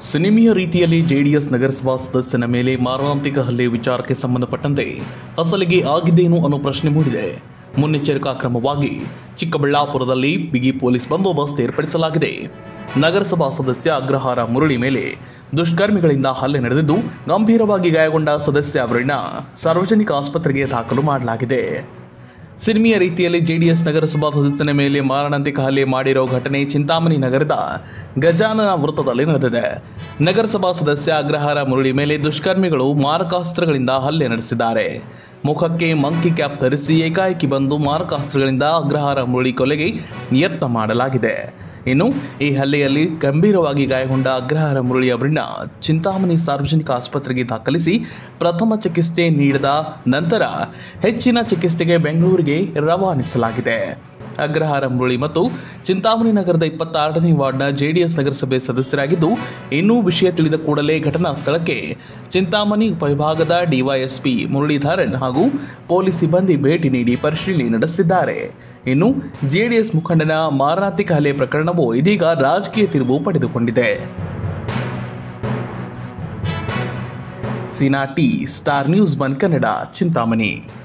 ಸಿನಿಮೆಯ ರೀತಿಯಲ್ಲಿ ಜೆಡಿಎಸ್ ನಗರಸಭಾ ಸದಸ್ಯನ ಮೇಲೆ ಮಾರಣಾಂತಿಕ ಹಲ್ಲೆ ವಿಚಾರಕ್ಕೆ ಸಂಬಂಧಪಟ್ಟಂತೆ ಅಸಲಿಗೆ ಆಗಿದ್ದೇನು ಅನ್ನೋ ಪ್ರಶ್ನೆ ಮೂಡಿದೆ ಮುನ್ನೆಚ್ಚರಿಕಾ ಕ್ರಮವಾಗಿ ಚಿಕ್ಕಬಳ್ಳಾಪುರದಲ್ಲಿ ಬಿಗಿ ಪೊಲೀಸ್ ಬಂದೋಬಸ್ತ್ ಏರ್ಪಡಿಸಲಾಗಿದೆ ನಗರಸಭಾ ಸದಸ್ಯ ಅಗ್ರಹಾರ ಮುರಳಿ ಮೇಲೆ ದುಷ್ಕರ್ಮಿಗಳಿಂದ ಹಲ್ಲೆ ನಡೆದಿದ್ದು ಗಂಭೀರವಾಗಿ ಗಾಯಗೊಂಡ ಸದಸ್ಯ ಅವರನ್ನ ಸಾರ್ವಜನಿಕ ಆಸ್ಪತ್ರೆಗೆ ದಾಖಲು ಮಾಡಲಾಗಿದೆ ಸಿನಿಮೆಯ ರೀತಿಯಲ್ಲಿ ಜೆಡಿಎಸ್ ನಗರಸಭಾ ಸದಸ್ಯನ ಮೇಲೆ ಮಾರಣಾಂತಿಕ ಹಲ್ಲೆ ಮಾಡಿರೋ ಘಟನೆ ಚಿಂತಾಮಣಿ ನಗರದ ಗಜಾನನ ವೃತ್ತದಲ್ಲಿ ನಡೆದಿದೆ ನಗರಸಭಾ ಸದಸ್ಯ ಅಗ್ರಹಾರ ಮುರಳಿ ಮೇಲೆ ದುಷ್ಕರ್ಮಿಗಳು ಮಾರಕಾಸ್ತ್ರಗಳಿಂದ ಹಲ್ಲೆ ನಡೆಸಿದ್ದಾರೆ ಮುಖಕ್ಕೆ ಮಂಕಿ ಕ್ಯಾಪ್ ಧರಿಸಿ ಏಕಾಏಕಿ ಬಂದು ಮಾರಕಾಸ್ತ್ರಗಳಿಂದ ಅಗ್ರಹಾರ ಮುರಳಿ ಕೊಲೆಗೆ ಯತ್ನ ಮಾಡಲಾಗಿದೆ ಇನ್ನು ಈ ಹಲ್ಲೆಯಲ್ಲಿ ಗಂಭೀರವಾಗಿ ಗಾಯಗೊಂಡ ಅಗ್ರಹಾರ ಮುರಳಿ ಅವರನ್ನ ಚಿಂತಾಮಣಿ ಸಾರ್ವಜನಿಕ ಆಸ್ಪತ್ರೆಗೆ ದಾಖಲಿಸಿ ಪ್ರಥಮ ಚಿಕಿತ್ಸೆ ನೀಡಿದ ನಂತರ ಹೆಚ್ಚಿನ ಚಿಕಿತ್ಸೆಗೆ ಬೆಂಗಳೂರಿಗೆ ರವಾನಿಸಲಾಗಿದೆ ಅಗ್ರಹಾರ ಮುರಳಿ ಮತ್ತು ಚಿಂತಾಮಣಿ ನಗರದ ಇಪ್ಪತ್ತಾರನೇ ವಾರ್ಡ್ನ ಜೆಡಿಎಸ್ ನಗರಸಭೆ ಸದಸ್ಯರಾಗಿದ್ದು ಇನ್ನೂ ವಿಷಯ ತಿಳಿದ ಕೂಡಲೇ ಘಟನಾ ಸ್ಥಳಕ್ಕೆ ಚಿಂತಾಮಣಿ ಉಪವಿಭಾಗದ ಡಿವೈಎಸ್ಪಿ ಮುರಳೀಧರನ್ ಹಾಗೂ ಪೊಲೀಸ್ ಸಿಬ್ಬಂದಿ ಭೇಟಿ ನೀಡಿ ಪರಿಶೀಲನೆ ನಡೆಸಿದ್ದಾರೆ ಇನ್ನು ಜೆಡಿಎಸ್ ಮುಖಂಡನ ಮಾರಣಾಂತಿಕ ಹಲ್ಲೆ ಪ್ರಕರಣವು ಇದೀಗ ರಾಜಕೀಯ ತಿರುವು ಪಡೆದುಕೊಂಡಿದೆ ಸಿನಾ T star news one Kannada Chintamani